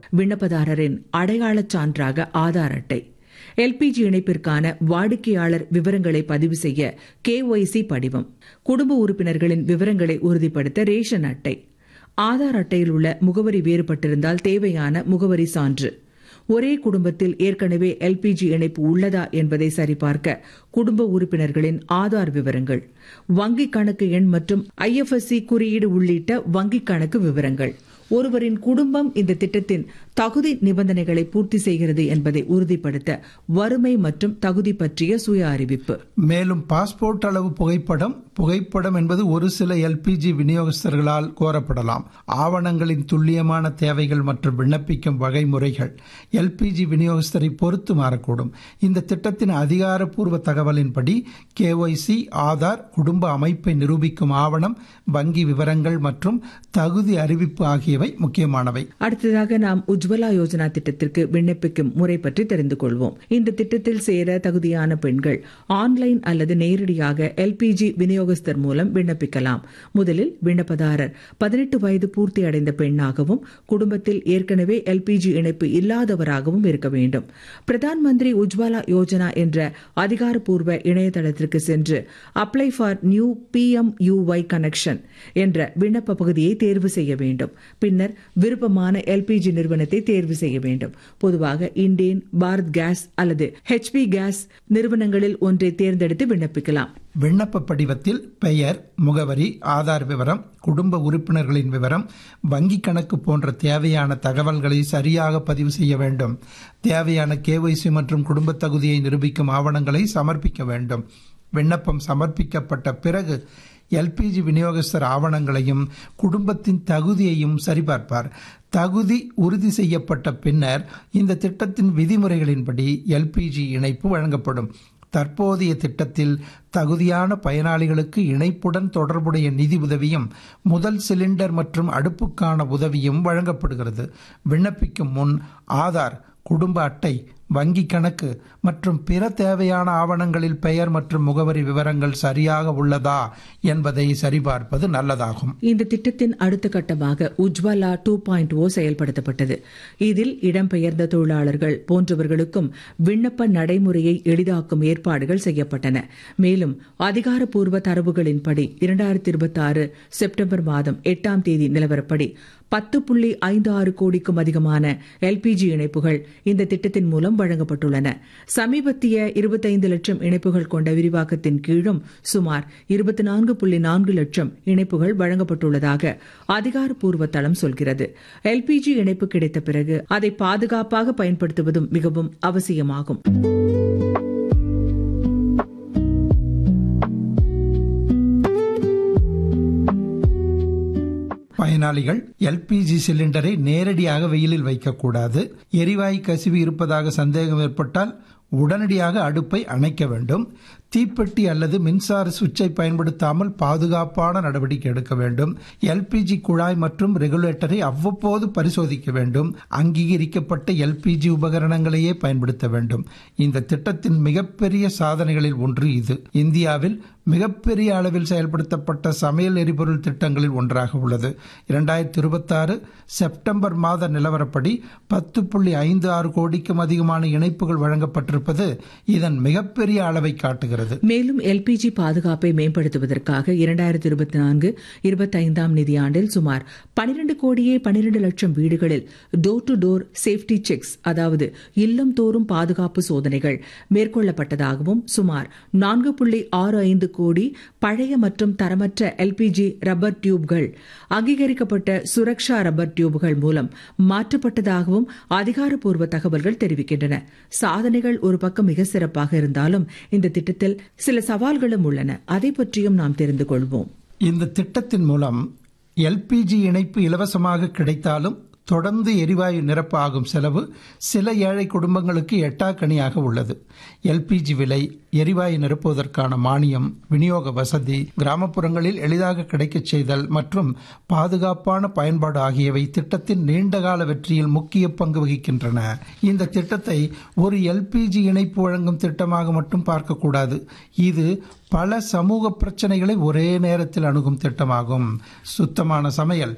விண்ணப்பதாரரின் அடையாளச் சான்றாக ஆதார் அட்டை எல்பிஜி இணைப்பிற்கான வாடிக்கையாளர் விவரங்களை பதிவு செய்ய கேஒய்சி படிவம் குடும்ப உறுப்பினர்களின் விவரங்களை உறுதிப்படுத்த ரேஷன் அட்டை ஆதார் அட்டையில் உள்ள முகவரி வேறுபட்டிருந்தால் தேவையான முகவரி சான்று ஒரே குடும்பத்தில் ஏற்கனவே எல்பிஜி இணைப்பு உள்ளதா என்பதை சரிபார்க்க குடும்ப உறுப்பினர்களின் ஆதார் விவரங்கள் வங்கிக் கணக்கு எண் மற்றும் ஐஎஃப்எஸ்சி குறியீடு உள்ளிட்ட வங்கிக் கணக்கு விவரங்கள் ஒருவரின் குடும்பம் இந்த திட்டத்தின் தகுதி நிபந்தனைகளை பூர்த்தி செய்கிறது என்பதை உறுதிப்படுத்த வறுமை மற்றும் தகுதி பற்றிய சுய அறிவிப்பு மேலும் பாஸ்போர்ட் அளவு புகைப்படம் புகைப்படம் என்பது ஒரு சில எல்பிஜி விநியோகஸ்தர்களால் கோரப்படலாம் ஆவணங்களின் துல்லியமான தேவைகள் மற்றும் விண்ணப்பிக்கும் வகைமுறைகள் எல்பிஜி விநியோகஸ்தரை பொறுத்து மாறக்கூடும் இந்த திட்டத்தின் அதிகாரப்பூர்வ தகவலின்படி கேஒய்சி ஆதார் குடும்ப அமைப்பை நிரூபிக்கும் ஆவணம் வங்கி விவரங்கள் மற்றும் தகுதி அறிவிப்பு ஆகியவை முக்கியமானவை அடுத்ததாக நாம் உஜ்வலா யோஜனா திட்டத்திற்கு விண்ணப்பிக்கும் முறை பற்றி தெரிந்து கொள்வோம் இந்த திட்டத்தில் சேர தகுதியான பெண்கள் ஆன்லைன் அல்லது நேரடியாக எல்பிஜி விநியோகஸ்தர் மூலம் விண்ணப்பிக்கலாம் முதலில் விண்ணப்பதாரர் பதினெட்டு வயது பூர்த்தி அடைந்த பெண்ணாகவும் குடும்பத்தில் ஏற்கனவே எல்பிஜி இணைப்பு இல்லாதவராகவும் இருக்க வேண்டும் பிரதான் மந்திரி உஜ்வாலா யோஜனா என்ற அதிகாரப்பூர்வ இணையதளத்திற்கு சென்று apply for new P M UY connection என்ற விண்ணப்ப பகுதியை தேர்வு செய்ய வேண்டும் பின்னர் விருப்பமான எல்பிஜி நிறுவனத்தை தேர்வு செய்ய வேண்டும் பொதுவாக இண்டேன் பாரத் கேஸ் அல்லது ஹெச்பி கேஸ் நிறுவனங்களில் ஒன்றை தேர்ந்தெடுத்து விண்ணப்பிக்கலாம் விண்ணப்ப படிவத்தில் பெயர் முகவரி ஆதார் விவரம் குடும்ப உறுப்பினர்களின் விவரம் வங்கி கணக்கு போன்ற தேவையான தகவல்களை சரியாக பதிவு செய்ய வேண்டும் தேவையான கேஒய்சி மற்றும் குடும்ப தகுதியை நிரூபிக்கும் ஆவணங்களை சமர்ப்பிக்க வேண்டும் விண்ணப்பம் சமர்ப்பிக்கப்பட்ட பிறகு எல்பிஜி விநியோகஸ்தர் ஆவணங்களையும் குடும்பத்தின் தகுதியையும் சரிபார்ப்பார் தகுதி உறுதி செய்யப்பட்ட பின்னர் இந்த திட்டத்தின் விதிமுறைகளின்படி எல்பிஜி இணைப்பு வழங்கப்படும் தற்போதைய திட்டத்தில் தகுதியான பயனாளிகளுக்கு இணைப்புடன் தொடர்புடைய நிதி உதவியும் முதல் சிலிண்டர் மற்றும் அடுப்புக்கான உதவியும் வழங்கப்படுகிறது விண்ணப்பிக்கும் முன் ஆதார் குடும்ப அட்டை வங்கி கணக்கு மற்றும் பிற தேவையான ஆவணங்களில் பெயர் மற்றும் முகவரி விவரங்கள் சரியாக உள்ளதா என்பதை சரிபார்ப்பது நல்லதாகும் இந்த திட்டத்தின் அடுத்த கட்டமாக உஜ்வாலா டூ பாயிண்ட் ஓ செயல்படுத்தப்பட்டது இதில் இடம்பெயர்ந்த தொழிலாளர்கள் போன்றவர்களுக்கும் விண்ணப்ப நடைமுறையை எளிதாக்கும் ஏற்பாடுகள் செய்யப்பட்டன மேலும் அதிகாரப்பூர்வ தரவுகளின்படி இரண்டாயிரத்தி இருபத்தி ஆறு செப்டம்பர் மாதம் எட்டாம் தேதி நிலவரப்படி பத்து புள்ளி ஐந்து ஆறு கோடிக்கும் அதிகமான எல்பிஜி இணைப்புகள் இந்த திட்டத்தின் மூலம் வழங்கப்பட்டுள்ளன சமீபத்திய இருபத்தைந்து லட்சம் இணைப்புகள் கொண்ட விரிவாக்கத்தின் கீழும் சுமார் இருபத்தி நான்கு புள்ளி நான்கு லட்சம் இணைப்புகள் வழங்கப்பட்டுள்ளதாக அதிகாரப்பூர்வ தளம் சொல்கிறது எல்பிஜி இணைப்பு கிடைத்த பிறகு அதை பாதுகாப்பாக பயன்படுத்துவதும் மிகவும் அவசியமாகும் பயனாளிகள் எல்பிஜி சிலிண்டரை நேரடியாக வெயிலில் வைக்கக்கூடாது எரிவாயு கசிவு இருப்பதாக சந்தேகம் ஏற்பட்டால் உடனடியாக அடுப்பை அணைக்க வேண்டும் தீப்பெட்டி அல்லது மின்சார சுவிட்சை பயன்படுத்தாமல் பாதுகாப்பான நடவடிக்கை எடுக்க வேண்டும் எல்பிஜி குழாய் மற்றும் ரெகுலேட்டரை அவ்வப்போது பரிசோதிக்க வேண்டும் அங்கீகரிக்கப்பட்ட எல்பிஜி உபகரணங்களையே பயன்படுத்த வேண்டும் இந்த திட்டத்தின் மிகப்பெரிய சாதனைகளில் ஒன்று இது இந்தியாவில் மிகப்பெரிய அளவில் செயல்படுத்தப்பட்ட சமையல் எரிபொருள் திட்டங்களில் ஒன்றாக உள்ளது இரண்டாயிரத்தி இருபத்தி ஆறு செப்டம்பர் மாத நிலவரப்படி பத்து புள்ளி ஐந்து ஆறு கோடிக்கும் அதிகமான இணைப்புகள் வழங்கப்பட்டிருப்பது இதன் மிகப்பெரிய அளவை காட்டுகிறது மேலும் எல்பிஜி பாதுகாப்பை மேம்படுத்துவதற்காக இரண்டாயிரத்தி இருபத்தி நான்கு இருபத்தைந்தாம் நிதியாண்டில் சுமார் பனிரெண்டு கோடியே பனிரெண்டு லட்சம் வீடுகளில் door to door safety checks அதாவது இல்லம் தோறும் பாதுகாப்பு சோதனைகள் மேற்கொள்ளப்பட்டதாகவும் சுமார் நான்கு புள்ளி ஆறு ஐந்து கோடி பழைய மற்றும் தரமற்ற எல்பிஜி ரப்பர் டியூப்கள் அங்கீகரிக்கப்பட்ட சுரக்ஷா ரப்பர் டியூப்கள் மூலம் மாற்றப்பட்டதாகவும் அதிகாரப்பூர்வ தகவல்கள் தெரிவிக்கின்றன சாதனைகள் ஒரு பக்கம் மிக சிறப்பாக இருந்தாலும் இந்த திட்டத்தில் சில சவால்களும் உள்ளன அதை பற்றியும் நாம் தெரிந்து கொள்வோம் இந்த திட்டத்தின் மூலம் எல்பிஜி இணைப்பு இலவசமாக கிடைத்தாலும் தொடர்ந்து எரிவாயு நிரப்ப ஆகும் செலவு சில ஏழை குடும்பங்களுக்கு எட்டாக்கணியாக உள்ளது எல்பிஜி விலை எரிவாயு நிரப்புவதற்கான மானியம் விநியோக வசதி கிராமப்புறங்களில் எளிதாக கிடைக்கச் செய்தல் மற்றும் பாதுகாப்பான பயன்பாடு ஆகியவை திட்டத்தின் நீண்டகால வெற்றியில் முக்கிய பங்கு வகிக்கின்றன இந்த திட்டத்தை ஒரு எல்பிஜி இணைப்பு வழங்கும் திட்டமாக மட்டும் பார்க்கக்கூடாது இது பல சமூக பிரச்சனைகளை ஒரே நேரத்தில் அணுகும் திட்டமாகும் சுத்தமான சமையல்